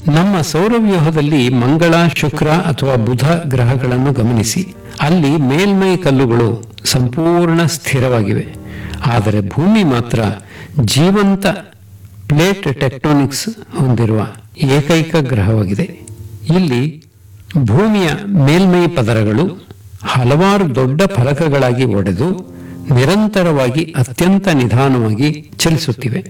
ನಮ್ಮ ಸೌರವ್ಯೂಹದಲ್ಲಿ ಮಂಗಳ ಶುಕ್ರ ಅಥವಾ ಬುಧ ಗ್ರಹಗಳನ್ನು ಗಮನಿಸಿ ಅಲ್ಲಿ ಮೇಲ್ಮೈ ಕಲ್ಲುಗಳು ಸಂಪೂರ್ಣ ಸ್ಥಿರವಾಗಿವೆ ಆದರೆ ಭೂಮಿ ಮಾತ್ರ ಜೀವಂತ ಪ್ಲೇಟ್ ಟೆಕ್ಟೋನಿಕ್ಸ್ ಹೊಂದಿರುವ ಏಕೈಕ ಗ್ರಹವಾಗಿದೆ ಇಲ್ಲಿ ಭೂಮಿಯ ಮೇಲ್ಮೈ ಪದರಗಳು ಹಲವಾರು ದೊಡ್ಡ ಫಲಕಗಳಾಗಿ ಒಡೆದು ನಿರಂತರವಾಗಿ ಅತ್ಯಂತ ನಿಧಾನವಾಗಿ ಚಲಿಸುತ್ತಿವೆ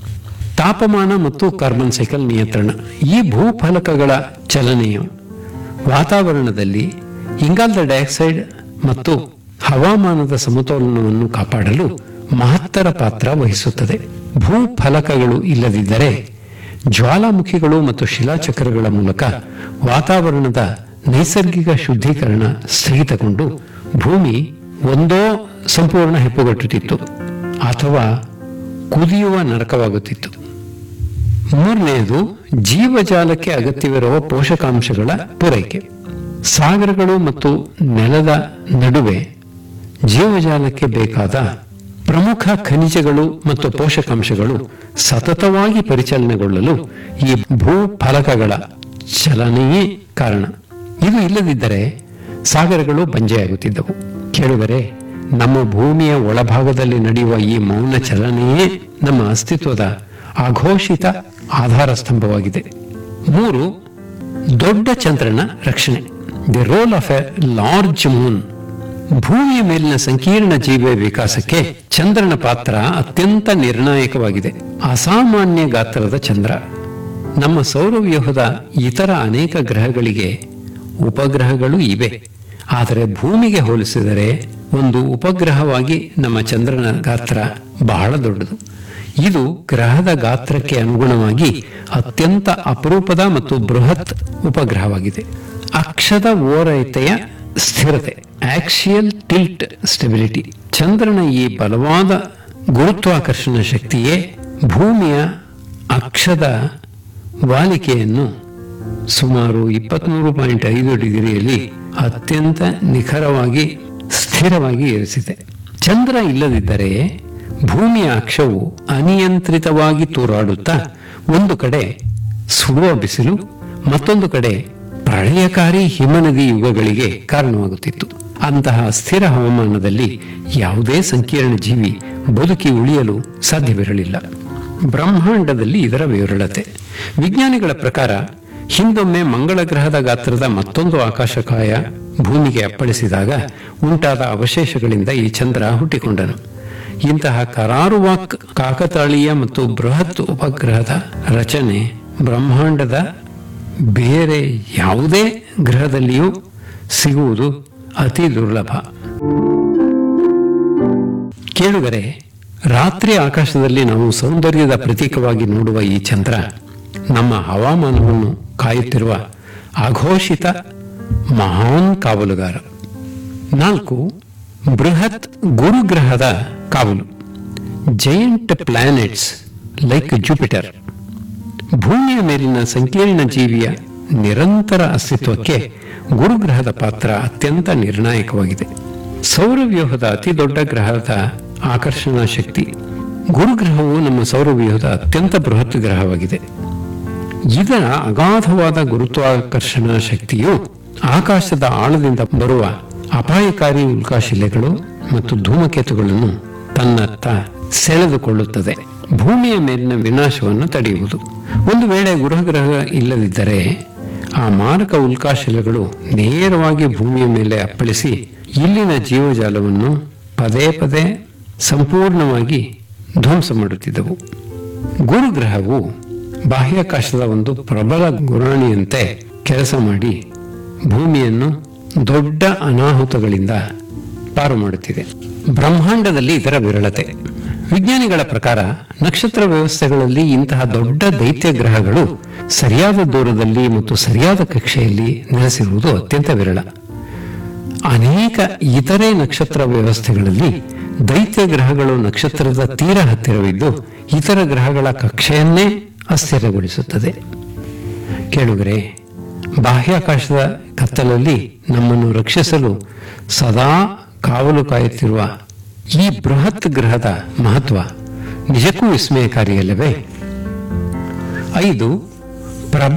ತಾಪಮಾನ ಮತ್ತು ಕಾರ್ಬನ್ ಸೈಕಲ್ ನಿಯಂತ್ರಣ ಈ ಭೂಫಲಕಗಳ ಚಲನೆಯು ವಾತಾವರಣದಲ್ಲಿ ಇಂಗಾಲದ ಡೈಆಕ್ಸೈಡ್ ಮತ್ತು ಹವಾಮಾನದ ಸಮತೋಲನವನ್ನು ಕಾಪಾಡಲು ಮಹತ್ತರ ಪಾತ್ರ ವಹಿಸುತ್ತದೆ ಭೂಫಲಕಗಳು ಇಲ್ಲದಿದ್ದರೆ ಜ್ವಾಲಾಮುಖಿಗಳು ಮತ್ತು ಶಿಲಾಚಕ್ರಗಳ ಮೂಲಕ ವಾತಾವರಣದ ನೈಸರ್ಗಿಕ ಶುದ್ಧೀಕರಣ ಸ್ಥಗಿತಗೊಂಡು ಭೂಮಿ ಒಂದೋ ಸಂಪೂರ್ಣ ಹೆಪ್ಪುಗಟ್ಟುತ್ತಿತ್ತು ಅಥವಾ ಕುದಿಯುವ ನರಕವಾಗುತ್ತಿತ್ತು ಮೂರನೆಯದು ಜೀವಜಾಲಕ್ಕೆ ಅಗತ್ಯವಿರುವ ಪೋಷಕಾಂಶಗಳ ಪೂರೈಕೆ ಸಾಗರಗಳು ಮತ್ತು ನೆಲದ ನಡುವೆ ಜೀವಜಾಲಕ್ಕೆ ಬೇಕಾದ ಪ್ರಮುಖ ಖನಿಜಗಳು ಮತ್ತು ಪೋಷಕಾಂಶಗಳು ಸತತವಾಗಿ ಪರಿಚಲನೆಗೊಳ್ಳಲು ಈ ಭೂಫಲಕಗಳ ಚಲನೆಯೇ ಕಾರಣ ಇದು ಇಲ್ಲದಿದ್ದರೆ ಸಾಗರಗಳು ಬಂಜೆಯಾಗುತ್ತಿದ್ದವು ಕೇಳುವರೆ ನಮ್ಮ ಭೂಮಿಯ ಒಳಭಾಗದಲ್ಲಿ ನಡೆಯುವ ಈ ಮೌನ ಚಲನೆಯೇ ನಮ್ಮ ಅಸ್ತಿತ್ವದ ಅಘೋಷಿತ ಆಧಾರ ಸ್ತಂಭವಾಗಿದೆ ಮೂರು ದೊಡ್ಡ ಚಂದ್ರನ ರಕ್ಷಣೆ the role of a large moon ಭೂಮಿಯ ಮೇಲಿನ ಸಂಕೀರ್ಣ ಜೀವ ವಿಕಾಸಕ್ಕೆ ಚಂದ್ರನ ಪಾತ್ರ ಅತ್ಯಂತ ನಿರ್ಣಾಯಕವಾಗಿದೆ ಅಸಾಮಾನ್ಯ ಗಾತ್ರದ ಚಂದ್ರ ನಮ್ಮ ಸೌರವ್ಯೂಹದ ಇತರ ಅನೇಕ ಗ್ರಹಗಳಿಗೆ ಉಪಗ್ರಹಗಳು ಇವೆ ಆದರೆ ಭೂಮಿಗೆ ಹೋಲಿಸಿದರೆ ಒಂದು ಉಪಗ್ರಹವಾಗಿ ನಮ್ಮ ಚಂದ್ರನ ಗಾತ್ರ ಬಹಳ ದೊಡ್ಡದು ಇದು ಗ್ರಹದ ಗಾತ್ರಕ್ಕೆ ಅನುಗುಣವಾಗಿ ಅತ್ಯಂತ ಅಪರೂಪದ ಮತ್ತು ಬೃಹತ್ ಉಪಗ್ರಹವಾಗಿದೆ ಅಕ್ಷದ ಓರೈತೆಯ ಸ್ಥಿರತೆ ಆಕ್ಸಿಯಲ್ ಟಿಲ್ಟ್ ಸ್ಟೆಬಿಲಿಟಿ ಚಂದ್ರನ ಈ ಬಲವಾದ ಗುರುತ್ವಾಕರ್ಷಣ ಶಕ್ತಿಯೇ ಭೂಮಿಯ ಅಕ್ಷದ ವಾಲಿಕೆಯನ್ನು ಸುಮಾರು ಇಪ್ಪತ್ಮೂರು ಪಾಯಿಂಟ್ ಐದು ಡಿಗ್ರಿಯಲ್ಲಿ ಅತ್ಯಂತ ನಿಖರವಾಗಿ ಸ್ಥಿರವಾಗಿ ಇರಿಸಿದೆ ಚಂದ್ರ ಇಲ್ಲದಿದ್ದರೆ ಭೂಮಿಯ ಅಕ್ಷವು ಅನಿಯಂತ್ರಿತವಾಗಿ ತೂರಾಡುತ್ತಾ ಒಂದು ಕಡೆ ಸುಡುವ ಬಿಸಿಲು ಮತ್ತೊಂದು ಕಡೆ ಪ್ರಳಯಕಾರಿ ಹಿಮನದಿ ಯುಗಗಳಿಗೆ ಕಾರಣವಾಗುತ್ತಿತ್ತು ಅಂತಹ ಸ್ಥಿರ ಹವಾಮಾನದಲ್ಲಿ ಯಾವುದೇ ಸಂಕೀರ್ಣ ಜೀವಿ ಬದುಕಿ ಉಳಿಯಲು ಸಾಧ್ಯವಿರಲಿಲ್ಲ ಬ್ರಹ್ಮಾಂಡದಲ್ಲಿ ಇದರ ವಿವರಳತೆ ವಿಜ್ಞಾನಿಗಳ ಪ್ರಕಾರ ಹಿಂದೊಮ್ಮೆ ಮಂಗಳ ಗ್ರಹದ ಗಾತ್ರದ ಮತ್ತೊಂದು ಆಕಾಶಕಾಯ ಭೂಮಿಗೆ ಅಪ್ಪಳಿಸಿದಾಗ ಉಂಟಾದ ಅವಶೇಷಗಳಿಂದ ಈ ಚಂದ್ರ ಹುಟ್ಟಿಕೊಂಡನು ಇಂತಹ ಕರಾರುವಾಕ್ ಕಾಕತಾಳೀಯ ಮತ್ತು ಬೃಹತ್ ಉಪಗ್ರಹದ ರಚನೆ ಬ್ರಹ್ಮಾಂಡದ ಬೇರೆ ಯಾವುದೇ ಗ್ರಹದಲ್ಲಿಯೂ ಸಿಗುವುದು ಅತಿ ದುರ್ಲಭ ಕೇಳುಗರೆ ರಾತ್ರಿ ಆಕಾಶದಲ್ಲಿ ನಾವು ಸೌಂದರ್ಯದ ಪ್ರತೀಕವಾಗಿ ನೋಡುವ ಈ ಚಂದ್ರ ನಮ್ಮ ಹವಾಮಾನವನ್ನು ಕಾಯುತ್ತಿರುವ ಅಘೋಷಿತ ಮಹಾನ್ ಕಾವಲುಗಾರ ನಾಲ್ಕು ಬೃಹತ್ ಗುರುಗ್ರಹದ ಕಾವಲು ಜೈಂಟ್ ಪ್ಲಾನೆಟ್ಸ್ ಲೈಕ್ ಜುಪಿಟರ್ ಭೂಮಿಯ ಮೇಲಿನ ಸಂಕೀರ್ಣ ಜೀವಿಯ ನಿರಂತರ ಅಸ್ತಿತ್ವಕ್ಕೆ ಗುರುಗ್ರಹದ ಪಾತ್ರ ಅತ್ಯಂತ ನಿರ್ಣಾಯಕವಾಗಿದೆ ಸೌರವ್ಯೂಹದ ಅತಿ ದೊಡ್ಡ ಗ್ರಹದ ಆಕರ್ಷಣಾ ಶಕ್ತಿ ಗುರುಗ್ರಹವು ನಮ್ಮ ಸೌರವ್ಯೂಹದ ಅತ್ಯಂತ ಬೃಹತ್ ಗ್ರಹವಾಗಿದೆ ಇದರ ಅಗಾಧವಾದ ಗುರುತ್ವಾಕರ್ಷಣಾ ಶಕ್ತಿಯು ಆಕಾಶದ ಆಳದಿಂದ ಬರುವ ಅಪಾಯಕಾರಿ ಉಲ್ಕಾಶಿಲೆಗಳು ಮತ್ತು ಧೂಮಕೇತುಗಳನ್ನು ತನ್ನತ್ತ ಸೆಳೆದುಕೊಳ್ಳುತ್ತದೆ ಭೂಮಿಯ ಮೇಲಿನ ವಿನಾಶವನ್ನು ತಡೆಯುವುದು ಒಂದು ವೇಳೆ ಗುರುಗ್ರಹ ಇಲ್ಲದಿದ್ದರೆ ಆ ಮಾರಕ ಉಲ್ಕಾಶಿಲೆಗಳು ನೇರವಾಗಿ ಭೂಮಿಯ ಮೇಲೆ ಅಪ್ಪಳಿಸಿ ಇಲ್ಲಿನ ಜೀವಜಾಲವನ್ನು ಪದೇ ಪದೇ ಸಂಪೂರ್ಣವಾಗಿ ಧ್ವಂಸ ಮಾಡುತ್ತಿದ್ದವು ಗುರುಗ್ರಹವು ಬಾಹ್ಯಾಕಾಶದ ಒಂದು ಪ್ರಬಲ ಗುರಾಣಿಯಂತೆ ಕೆಲಸ ಮಾಡಿ ಭೂಮಿಯನ್ನು ದೊಡ್ಡ ಅನಾಹುತಗಳಿಂದ ಪಾರು ಮಾಡುತ್ತಿದೆ ಬ್ರಹ್ಮಾಂಡದಲ್ಲಿ ಇದರ ವಿರಳತೆ ವಿಜ್ಞಾನಿಗಳ ಪ್ರಕಾರ ನಕ್ಷತ್ರ ವ್ಯವಸ್ಥೆಗಳಲ್ಲಿ ಇಂತಹ ದೊಡ್ಡ ದೈತ್ಯ ಗ್ರಹಗಳು ಸರಿಯಾದ ದೂರದಲ್ಲಿ ಮತ್ತು ಸರಿಯಾದ ಕಕ್ಷೆಯಲ್ಲಿ ನೆಲೆಸಿರುವುದು ಅತ್ಯಂತ ವಿರಳ ಅನೇಕ ಇತರೆ ನಕ್ಷತ್ರ ವ್ಯವಸ್ಥೆಗಳಲ್ಲಿ ದೈತ್ಯ ಗ್ರಹಗಳು ನಕ್ಷತ್ರದ ತೀರ ಹತ್ತಿರವಿದ್ದು ಇತರ ಗ್ರಹಗಳ ಕಕ್ಷೆಯನ್ನೇ ಅಸ್ಥಿರಗೊಳಿಸುತ್ತದೆ ಕೇಳುಗರೆ ಬಾಹ್ಯಾಕಾಶದ ಕತ್ತಲಲ್ಲಿ ನಮ್ಮನ್ನು ರಕ್ಷಿಸಲು ಸದಾ ಕಾವಲು ಕಾಯುತ್ತಿರುವ ಈ ಬೃಹತ್ ಗ್ರಹದ ಮಹತ್ವ ನಿಜಕ್ಕೂ ವಿಸ್ಮಯಕಾರಿಯಲ್ಲವೇ ಐದು